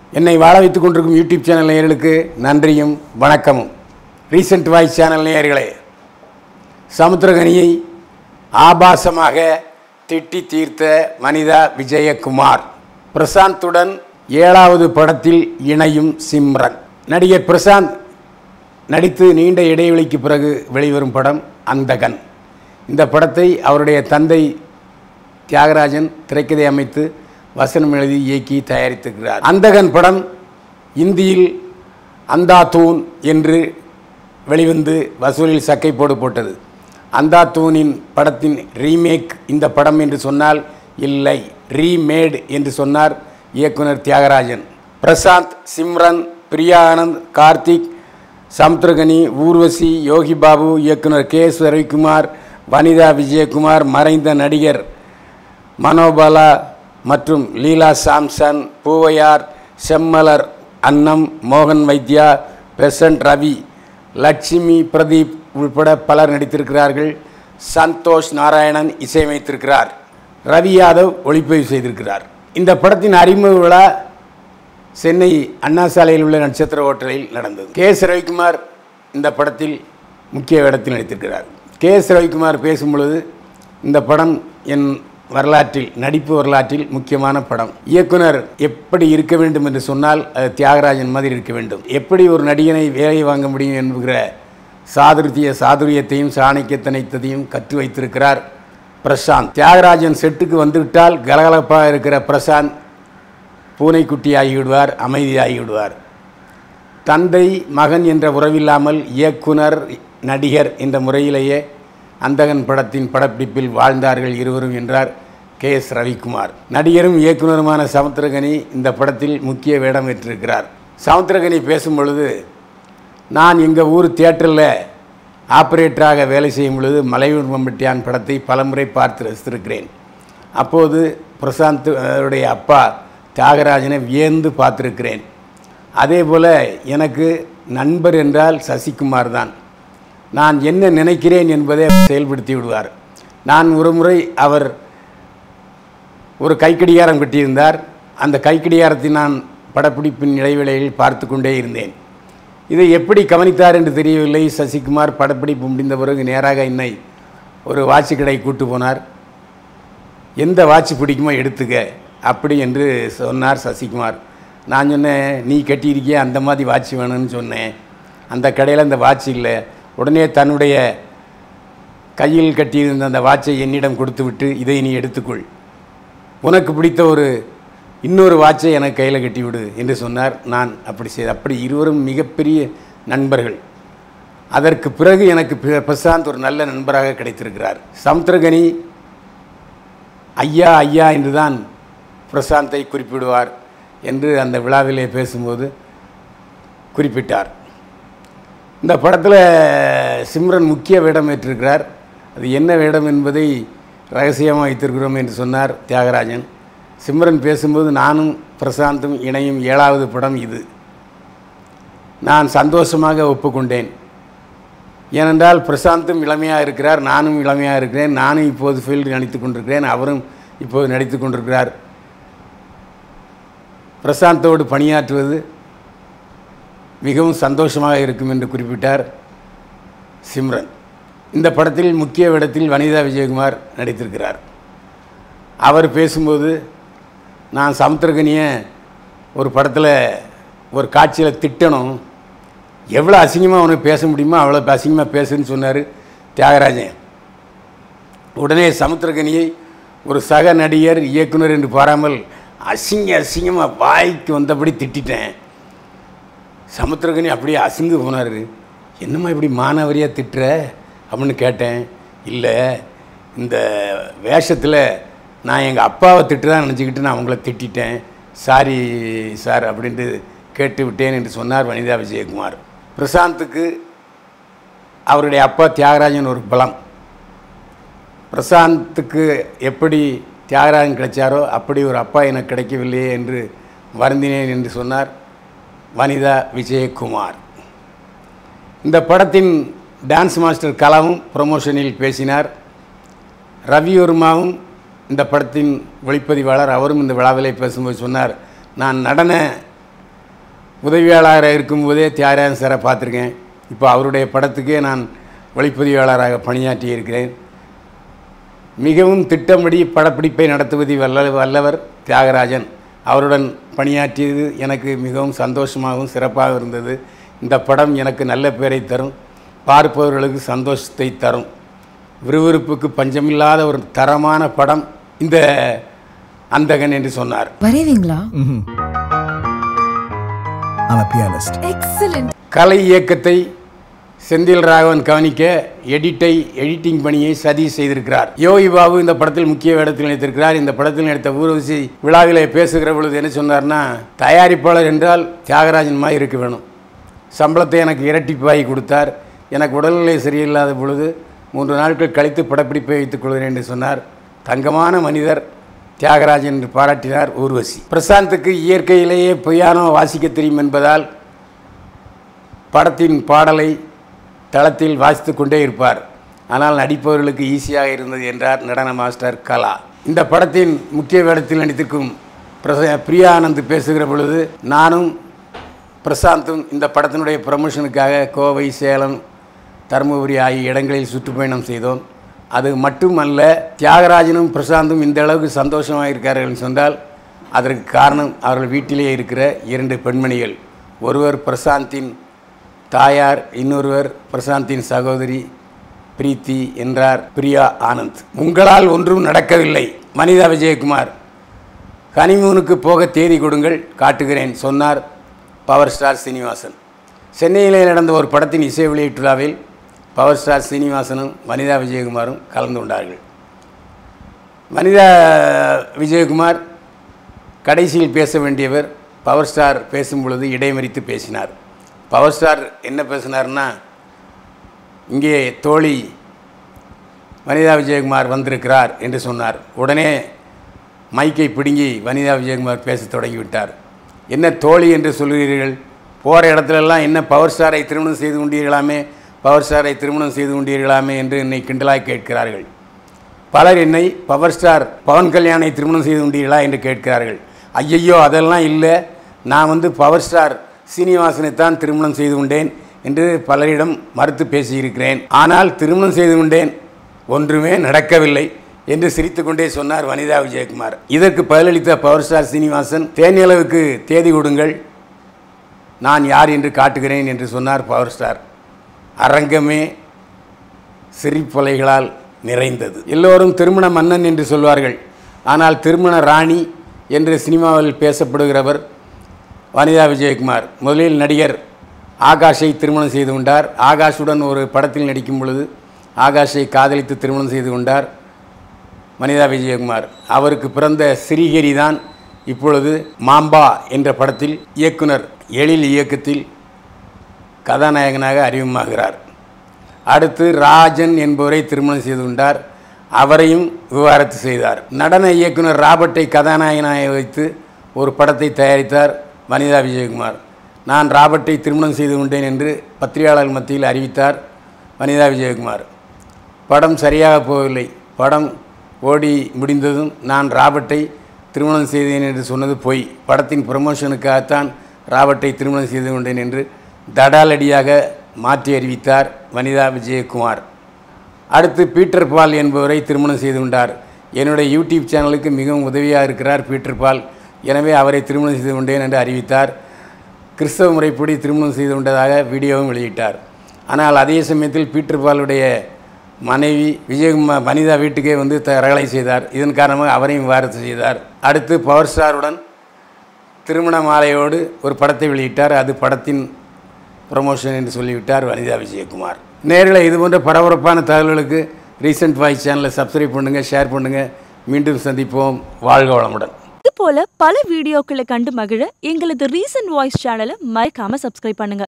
என்னை வாழ வைத்துக் கொண்டிருக்கும் யூடியூப் சேனல் நேயர்களுக்கு நன்றியும் வணக்கமும் ரீசெண்ட் வாய்ஸ் சேனல் நேயர்களே சமுத்திரகனியை ஆபாசமாக திட்டி தீர்த்த வனிதா விஜயகுமார் பிரசாந்துடன் ஏழாவது படத்தில் இணையும் சிம்ரன் நடிகர் பிரசாந்த் நடித்து நீண்ட இடைவெளிக்கு பிறகு வெளிவரும் படம் அந்தகன் இந்த படத்தை அவருடைய தந்தை தியாகராஜன் திரைக்கதை அமைத்து வசனம் எழுதி இயக்கி தயாரித்திருக்கிறார் அந்தகன் படம் இந்தியில் அந்தா தூன் என்று வெளிவந்து வசூலில் சக்கை போடு போட்டது அந்தா தூனின் படத்தின் ரீமேக் இந்த படம் என்று சொன்னால் இல்லை ரீமேட் என்று சொன்னார் இயக்குனர் தியாகராஜன் பிரசாந்த் சிம்ரன் பிரியா ஆனந்த் கார்த்திக் சமுத்திரகனி ஊர்வசி யோகி பாபு இயக்குனர் கே எஸ் ரவிக்குமார் வனிதா விஜயகுமார் மறைந்த நடிகர் மனோபாலா மற்றும் லீலா சாம்சன் பூவையார் செம்மலர் அன்னம் மோகன் வைத்யா பெசன்ட் ரவி லட்சுமி பிரதீப் உள்பட பலர் நடித்திருக்கிறார்கள் சந்தோஷ் நாராயணன் இசையமைத்திருக்கிறார் ரவி யாதவ் ஒளிப்பதிவு செய்திருக்கிறார் இந்த படத்தின் அறிமுக விழா சென்னை அண்ணா சாலையில் உள்ள நட்சத்திர ஹோட்டலில் நடந்தது கே எஸ் ரவிக்குமார் இந்த படத்தில் முக்கிய வேடத்தில் நடித்திருக்கிறார் கே எஸ் ரவிக்குமார் பேசும் பொழுது இந்த படம் என் வரலாற்றில் நடிப்பு வரலாற்றில் முக்கியமான படம் இயக்குனர் எப்படி இருக்க வேண்டும் என்று சொன்னால் அது தியாகராஜன் மாதிரி இருக்க வேண்டும் எப்படி ஒரு நடிகனை வேலை வாங்க முடியும் என்கிற சாதுர்த்திய சாதுரியத்தையும் சாணக்கியத்தனைத்ததையும் கற்று வைத்திருக்கிறார் பிரசாந்த் தியாகராஜன் செட்டுக்கு வந்துவிட்டால் கலகலப்பாக இருக்கிற பிரசாந்த் பூனைக்குட்டி ஆகிவிடுவார் அமைதியாகி விடுவார் தந்தை மகன் என்ற உறவில்லாமல் இயக்குனர் நடிகர் என்ற முறையிலேயே அந்தகன் படத்தின் படப்பிடிப்பில் வாழ்ந்தார்கள் இருவரும் என்றார் கே எஸ் ரவிக்குமார் நடிகரும் இயக்குனருமான சமுத்திரகனி இந்த படத்தில் முக்கிய வேடம் ஏற்றிருக்கிறார் சமுத்திரகனி பேசும் பொழுது நான் எங்கள் ஊர் தியேட்டரில் ஆப்ரேட்டராக வேலை செய்யும் பொழுது மலையூர் மம்பட்டியான் படத்தை பலமுறை பார்த்து ரசித்திருக்கிறேன் அப்போது பிரசாந்த் அவருடைய அப்பா தியாகராஜனை வியந்து பார்த்துருக்கிறேன் அதே போல் எனக்கு நண்பர் என்றால் சசிகுமார் தான் நான் என்ன நினைக்கிறேன் என்பதை செயல்படுத்தி விடுவார் நான் ஒரு முறை அவர் ஒரு கைக்கடிகாரம் கட்டியிருந்தார் அந்த கைக்கடிகாரத்தை நான் படப்பிடிப்பின் இடைவேளையில் பார்த்து கொண்டே இருந்தேன் இதை எப்படி கவனித்தார் என்று தெரியவில்லை சசிகுமார் படப்பிடிப்பு முடிந்த பிறகு நேராக என்னை ஒரு வாட்சி கடை கூட்டு போனார் எந்த வாட்ச் பிடிக்குமோ எடுத்துக்க அப்படி என்று சொன்னார் சசிகுமார் நான் சொன்னேன் நீ கட்டியிருக்கிய அந்த மாதிரி வாட்ச் வேணும்னு சொன்னேன் அந்த கடையில் அந்த வாட்ச் இல்லை உடனே தன்னுடைய கையில் கட்டியிருந்த அந்த வாட்சை என்னிடம் கொடுத்து விட்டு இதை நீ எடுத்துக்கொள் உனக்கு பிடித்த ஒரு இன்னொரு வாட்சை எனக்கு கையில் கட்டிவிடு என்று சொன்னார் நான் அப்படி செய்த அப்படி இருவரும் மிகப்பெரிய நண்பர்கள் அதற்கு பிறகு எனக்கு பி- பிரசாந்த் ஒரு நல்ல நண்பராக கிடைத்திருக்கிறார் சமுத்திரகனி ஐயா ஐயா என்று தான் பிரசாந்தை குறிப்பிடுவார் என்று அந்த விழாவிலே பேசும்போது குறிப்பிட்டார் இந்த படத்தில் சிம்ரன் முக்கிய வேடம் ஏற்றிருக்கிறார் அது என்ன வேடம் என்பதை ரகசியமாக வைத்திருக்கிறோம் என்று சொன்னார் தியாகராஜன் சிம்ரன் பேசும்போது நானும் பிரசாந்தும் இணையும் ஏழாவது படம் இது நான் சந்தோஷமாக ஒப்புக்கொண்டேன் ஏனென்றால் பிரசாந்தும் இளமையாக இருக்கிறார் நானும் இளமையாக இருக்கிறேன் நானும் இப்போது ஃபீல்டு நடித்து கொண்டிருக்கிறேன் அவரும் இப்போது நடித்து கொண்டிருக்கிறார் பிரசாந்தோடு பணியாற்றுவது மிகவும் சந்தோஷமாக இருக்கும் என்று குறிப்பிட்டார் சிம்ரன் இந்த படத்தில் முக்கிய வேடத்தில் வனிதா விஜயகுமார் நடித்திருக்கிறார் அவர் பேசும்போது நான் சமுத்திரகனியை ஒரு படத்தில் ஒரு காட்சியில் திட்டணும் எவ்வளோ அசிங்கமாக அவனுக்கு பேச முடியுமோ அவ்வளோ அசிங்கமாக பேசுன்னு சொன்னார் தியாகராஜன் உடனே சமுத்திரகனியை ஒரு சக நடிகர் இயக்குனர் என்று பாராமல் அசிங்க அசிங்கமாக வாய்க்கு வந்தபடி திட்டிட்டேன் சமுத்திரகனி அப்படியே அசிங்கு போனார் என்னம்மா இப்படி மானவரியாக திட்டுற அப்படின்னு கேட்டேன் இல்லை இந்த வேஷத்தில் நான் எங்கள் அப்பாவை திட்டுதான் நினச்சிக்கிட்டு நான் அவங்கள திட்டிட்டேன் சாரி சார் அப்படின்ட்டு கேட்டு விட்டேன் என்று சொன்னார் வனிதா விஜயகுமார் பிரசாந்துக்கு அவருடைய அப்பா தியாகராஜன் ஒரு பலம் பிரசாந்துக்கு எப்படி தியாகராஜன் கிடைச்சாரோ அப்படி ஒரு அப்பா எனக்கு கிடைக்கவில்லையே என்று வருந்தினேன் என்று சொன்னார் வனிதா விஜயகுமார் இந்த படத்தின் டான்ஸ் மாஸ்டர் கலாவும் ப்ரமோஷனில் பேசினார் ரவிவர்மாவும் இந்த படத்தின் ஒளிப்பதிவாளர் அவரும் இந்த விழாவிலே பேசும்போது சொன்னார் நான் நடன உதவியாளராக இருக்கும்போதே தியாகராஜன் சாரை பார்த்துருக்கேன் இப்போ அவருடைய படத்துக்கே நான் ஒளிப்பதிவாளராக பணியாற்றி இருக்கிறேன் மிகவும் திட்டமிடி படப்பிடிப்பை நடத்துவதில் வல்ல வல்லவர் தியாகராஜன் அவருடன் பணியாற்றியது எனக்கு மிகவும் சந்தோஷமாகவும் சிறப்பாக இருந்தது இந்த படம் எனக்கு நல்ல பேரை தரும் பார்ப்பவர்களுக்கு சந்தோஷத்தை தரும் விறுவிறுப்புக்கு பஞ்சமில்லாத ஒரு தரமான படம் இந்த அந்தகன் என்று சொன்னார் வரைவீங்களா I'm a pianist. எக்ஸலண்ட் கலை இயக்கத்தை செந்தில் ராகவன் கவனிக்க எடிட்டை எடிட்டிங் பணியை சதீஷ் செய்திருக்கிறார் யோகி பாபு இந்த படத்தில் முக்கிய வேடத்தில் நடித்திருக்கிறார் இந்த படத்தில் நடித்த ஊர்வசி விழாவிலே பேசுகிற பொழுது என்ன சொன்னார்னா தயாரிப்பாளர் என்றால் தியாகராஜன் மாதிரி இருக்க வேணும் சம்பளத்தை எனக்கு இரட்டிப்பாகி கொடுத்தார் எனக்கு உடல்நிலை சரியில்லாத பொழுது மூன்று நாட்கள் கழித்து படப்பிடிப்பை வைத்துக் கொள்கிறேன் என்று சொன்னார் தங்கமான மனிதர் தியாகராஜன் என்று பாராட்டினார் ஊர்வசி பிரசாந்துக்கு இயற்கையிலேயே பியானோ வாசிக்க தெரியும் என்பதால் படத்தின் பாடலை தளத்தில் வாசித்து கொண்டே இருப்பார் ஆனால் நடிப்பவர்களுக்கு ஈஸியாக இருந்தது என்றார் நடன மாஸ்டர் கலா இந்த படத்தின் முக்கிய வேடத்தில் நடித்திருக்கும் பிரச பிரியா ஆனந்த் பேசுகிற பொழுது நானும் பிரசாந்தும் இந்த படத்தினுடைய ப்ரமோஷனுக்காக கோவை சேலம் தருமபுரி ஆகிய இடங்களில் சுற்றுப்பயணம் செய்தோம் அது மட்டுமல்ல தியாகராஜனும் பிரசாந்தும் இந்த அளவுக்கு சந்தோஷமாக இருக்கார்கள் சொன்னால் அதற்கு காரணம் அவர்கள் வீட்டிலேயே இருக்கிற இரண்டு பெண்மணிகள் ஒருவர் பிரசாந்தின் தாயார் இன்னொருவர் பிரசாந்தின் சகோதரி பிரீத்தி என்றார் பிரியா ஆனந்த் உங்களால் ஒன்றும் நடக்கவில்லை மனிதா விஜயகுமார் ஹனிமூனுக்கு போக தேதி கொடுங்கள் காட்டுகிறேன் சொன்னார் பவர் ஸ்டார் சீனிவாசன் சென்னையிலே நடந்த ஒரு படத்தின் இசை வெளியீட்டு விழாவில் பவர் ஸ்டார் சீனிவாசனும் வனிதா விஜயகுமாரும் கலந்து கொண்டார்கள் வனிதா விஜயகுமார் கடைசியில் பேச வேண்டியவர் பவர் ஸ்டார் பேசும் பொழுது இடைமறித்து பேசினார் பவர் ஸ்டார் என்ன பேசினார்னா இங்கே தோழி வனிதா விஜயகுமார் வந்திருக்கிறார் என்று சொன்னார் உடனே மைக்கை பிடுங்கி வனிதா விஜயகுமார் பேசத் தொடங்கிவிட்டார் என்ன தோழி என்று சொல்கிறீர்கள் போகிற இடத்துலெல்லாம் என்ன பவர் ஸ்டாரை திருமணம் செய்து கொண்டீர்களாமே பவர் ஸ்டாரை திருமணம் செய்து கொண்டீர்களாமே என்று என்னை கிண்டலாய் கேட்கிறார்கள் பலர் என்னை பவர் ஸ்டார் பவன் கல்யாணை திருமணம் செய்து கொண்டீர்களா என்று கேட்கிறார்கள் ஐயையோ அதெல்லாம் இல்லை நான் வந்து பவர் ஸ்டார் சீனிவாசனைத்தான் திருமணம் செய்து கொண்டேன் என்று பலரிடம் மறுத்து பேசியிருக்கிறேன் ஆனால் திருமணம் செய்து கொண்டேன் ஒன்றுமே நடக்கவில்லை என்று சிரித்துக்கொண்டே சொன்னார் வனிதா விஜயகுமார் இதற்கு பதிலளித்த பவர் ஸ்டார் சீனிவாசன் தேனிலவுக்கு தேதி கொடுங்கள் நான் யார் என்று காட்டுகிறேன் என்று சொன்னார் பவர் ஸ்டார் அரங்கமே சிரிப்பலைகளால் நிறைந்தது எல்லோரும் திருமண மன்னன் என்று சொல்வார்கள் ஆனால் திருமண ராணி என்று சினிமாவில் பேசப்படுகிறவர் வனிதா விஜயகுமார் முதலில் நடிகர் ஆகாஷை திருமணம் செய்து கொண்டார் ஆகாஷுடன் ஒரு படத்தில் நடிக்கும் பொழுது ஆகாஷை காதலித்து திருமணம் செய்து கொண்டார் வனிதா விஜயகுமார் அவருக்கு பிறந்த ஸ்ரீஹரி தான் இப்பொழுது மாம்பா என்ற படத்தில் இயக்குனர் எழில் இயக்கத்தில் கதாநாயகனாக அறிமுகமாகிறார் அடுத்து ராஜன் என்பவரை திருமணம் செய்து கொண்டார் அவரையும் விவாகரத்து செய்தார் நடன இயக்குனர் ராபர்ட்டை கதாநாயகனாக வைத்து ஒரு படத்தை தயாரித்தார் வனிதா விஜயகுமார் நான் ராபர்ட்டை திருமணம் செய்து கொண்டேன் என்று பத்திரிகையாளர் மத்தியில் அறிவித்தார் வனிதா விஜயகுமார் படம் சரியாக போகவில்லை படம் ஓடி முடிந்ததும் நான் ராபர்ட்டை திருமணம் செய்தேன் என்று சொன்னது பொய் படத்தின் ப்ரமோஷனுக்காகத்தான் ராபர்ட்டை திருமணம் செய்து கொண்டேன் என்று தடாலடியாக மாற்றி அறிவித்தார் வனிதா விஜயகுமார் அடுத்து பீட்டர் பால் என்பவரை திருமணம் செய்து கொண்டார் என்னுடைய யூடியூப் சேனலுக்கு மிகவும் உதவியாக இருக்கிறார் பீட்டர் பால் எனவே அவரை திருமணம் செய்து கொண்டேன் என்று அறிவித்தார் கிறிஸ்தவ முறைப்படி திருமணம் செய்து கொண்டதாக வீடியோவும் வெளியிட்டார் ஆனால் அதே சமயத்தில் பீட்டர் பாலுடைய மனைவி விஜயகுமார் வனிதா வீட்டுக்கே வந்து தரகலை செய்தார் இதன் காரணமாக அவரையும் விவாகரத்து செய்தார் அடுத்து பவர் ஸ்டாருடன் திருமண மாலையோடு ஒரு படத்தை வெளியிட்டார் அது படத்தின் ப்ரமோஷன் என்று சொல்லிவிட்டார் வனிதா விஜயகுமார் நேரில் இது போன்ற பரபரப்பான தகவல்களுக்கு ரீசெண்ட் வாய்ஸ் சேனலை சப்ஸ்கிரைப் பண்ணுங்கள் ஷேர் பண்ணுங்கள் மீண்டும் சந்திப்போம் வாழ்க வளமுடன் இது போல பல வீடியோக்களை கண்டு மகிழ எங்களது ரீசன்ட் வாய்ஸ் சேனலை மறக்காம சப்ஸ்கிரைப் பண்ணுங்க